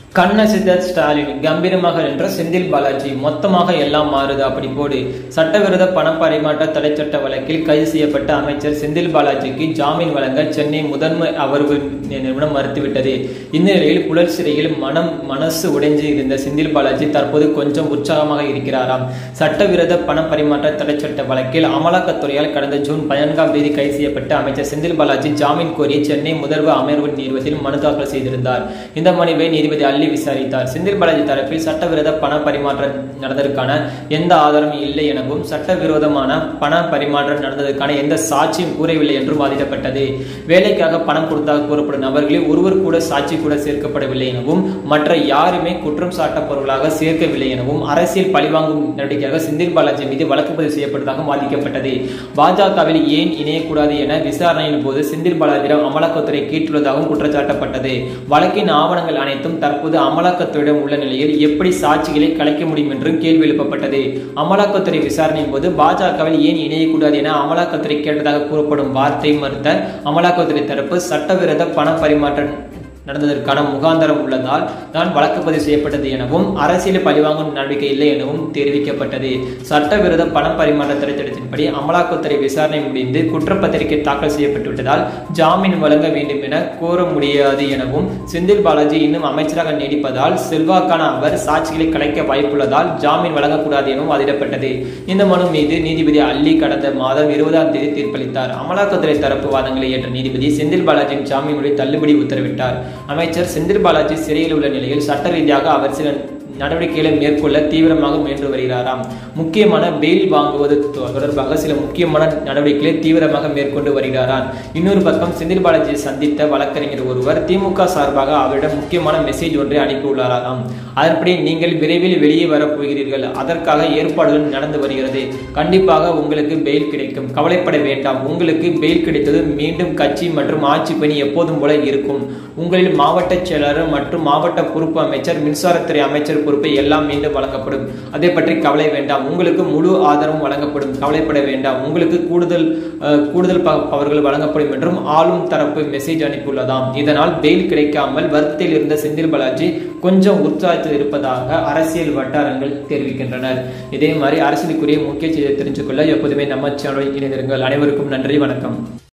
கண்ணசித்த ஸ்டாலின் கம்பீரமாக நின்ற செந்தில் பாலாஜி மொத்தமாக எல்லாம் மாறுது அப்படி போடு சட்டவிரோத பண பரிமாற்ற தடை சட்ட வழக்கில் கைது செய்யப்பட்ட அமைச்சர் செந்தில் பாலாஜிக்கு ஜாமீன் வழங்க சென்னை முதன்மை அமர்வு நிறுவனம் மறுத்துவிட்டது இந்த நிலையில் புழல் சிறையில் மனம் மனசு உடைஞ்சு இருந்த செந்தில் பாலாஜி தற்போது கொஞ்சம் உற்சாகமாக இருக்கிறாராம் சட்டவிரோத பண பரிமாற்ற தடை சட்ட வழக்கில் அமலாக்கத்துறையால் கடந்த ஜூன் பதினான்காம் தேதி கைது செய்யப்பட்ட அமைச்சர் செந்தில் பாலாஜி ஜாமீன் கோரி சென்னை முதல்வர் அமர்வு நீதிபதியில் மனு தாக்கல் செய்திருந்தார் இந்த மனுவை நீதிபதி அள்ளி விசாரித்தார் செந்தில் பாலாஜி தரப்பில் சட்டவிரோத பண பரிமாற்றம் நடந்ததற்கான எந்த ஆதாரமும் இல்லை எனவும் சட்டவிரோதமான பண பரிமாற்றம் நடந்ததற்கான எந்த சாட்சியும் கூறவில்லை என்றும் வாதிடப்பட்டது வேலைக்காக பணம் கொடுத்தாக கூறப்படும் நபர்களில் ஒருவர் கூட சாட்சி கூட சேர்க்கப்படவில்லை எனவும் மற்ற யாருமே குற்றம் சாட்டப்பொருளாக சேர்க்கவில்லை எனவும் அரசியல் பழிவாங்கும் நடவடிக்கையாக செந்தில் பாலாஜி மீது வழக்கு பதிவு செய்யப்பட்டதாக வாதிக்கப்பட்டது பாஜகவில் ஏன் இணையக்கூடாது என விசாரணையின் போது செந்தில் பாலாஜியிடம் அமலாக்கத்துறை கேட்டுள்ளதாகவும் குற்றச்சாட்டப்பட்டது வழக்கின் ஆவணங்கள் அனைத்தும் தற்போது அமலாக்கத்துறையிடம் உள்ள நிலையில் எப்படி சாட்சிகளை கலைக்க முடியும் என்றும் கேள்வி எழுப்பப்பட்டது அமலாக்கத்துறை விசாரணையின் போது பாஜகவில் ஏன் இணையக்கூடாது என அமலாக்கத்துறை கேட்டதாக கூறப்படும் வார்த்தை மறுத்த அமலாக்கத்துறை தரப்பு சட்டவிரோத பண பரிமாற்றம் நடந்ததற்கான முகாந்தரம் உள்ளதால் தான் வழக்கு பதிவு செய்யப்பட்டது எனவும் அரசியல் பழிவாங்கும் நடவடிக்கை இல்லை எனவும் தெரிவிக்கப்பட்டது சட்டவிரோத பண பரிமாற்ற தடைத்திட்டத்தின்படி அமலாக்கத்துறை விசாரணை முடிந்து குற்றப்பத்திரிகை தாக்கல் செய்யப்பட்டுவிட்டதால் ஜாமீன் வழங்க வேண்டும் என கோர முடியாது எனவும் செந்தில் பாலாஜி இன்னும் அமைச்சராக நீடிப்பதால் செல்வாக்கான அவர் சாட்சிகளை கலைக்க வாய்ப்புள்ளதால் ஜாமீன் வழங்கக்கூடாது எனவும் வாதிடப்பட்டது இந்த மனு மீது நீதிபதி அள்ளி கடந்த மாதம் இருபதாம் தேதி தீர்ப்பளித்தார் அமலாக்கத்துறை தரப்பு வாதங்களை ஏற்ற நீதிபதி செந்தில் பாலாஜியின் ஜாமீன் முறை தள்ளுபடி உத்தரவிட்டார் அமைச்சர் செந்தில் பாலாஜி சிறையில் உள்ள நிலையில் சட்ட ரீதியாக அவர் சில நடவடிக்கைகளை மேற்கொள்ள தீவிரமாக முயன்று வருகிறாராம் முக்கியமான பெயில் வாங்குவது தொடர்பாக சில முக்கியமான நடவடிக்கைகளை தீவிரமாக மேற்கொண்டு வருகிறாராம் இன்னொரு பக்கம் செந்தில் பாலாஜியை சந்தித்த வழக்கறிஞர் ஒருவர் திமுக சார்பாக அவரிடம் முக்கியமான மெசேஜ் ஒன்றை அனுப்பியுள்ளாராம் அதன்படி நீங்கள் விரைவில் வெளியே வரப் போகிறீர்கள் அதற்காக ஏற்பாடுகள் நடந்து வருகிறது கண்டிப்பாக உங்களுக்கு பெயில் கிடைக்கும் கவலைப்பட வேண்டாம் உங்களுக்கு பெயில் கிடைத்தது மீண்டும் கட்சி மற்றும் ஆட்சி பணி எப்போதும் போல இருக்கும் உங்களில் மாவட்ட செயலாளர் மற்றும் மாவட்ட பொறுப்பு அமைச்சர் மின்சாரத்துறை அமைச்சர் பொறுப்பை எல்லாம் மீண்டும் வழங்கப்படும் அதை பற்றி கவலை வேண்டாம் உங்களுக்கு முழு ஆதரவும் வழங்கப்படும் கவலைப்பட வேண்டாம் உங்களுக்கு கூடுதல் கூடுதல் பவர்கள் வழங்கப்படும் என்றும் ஆளும் தரப்பு மெசேஜ் அனுப்பியுள்ளதாம் இதனால் பெயில் கிடைக்காமல் வருத்தத்தில் இருந்த செந்தில் பாலாஜி கொஞ்சம் உற்சாகத்தில் இருப்பதாக அரசியல் வட்டாரங்கள் தெரிவிக்கின்றனர் இதே மாதிரி அரசியலுக்குரிய முக்கிய செய்தியை தெரிஞ்சுக்கொள்ள எப்போதுமே நம்ம சேனலில் இணைந்திருங்கள் அனைவருக்கும் நன்றி வணக்கம்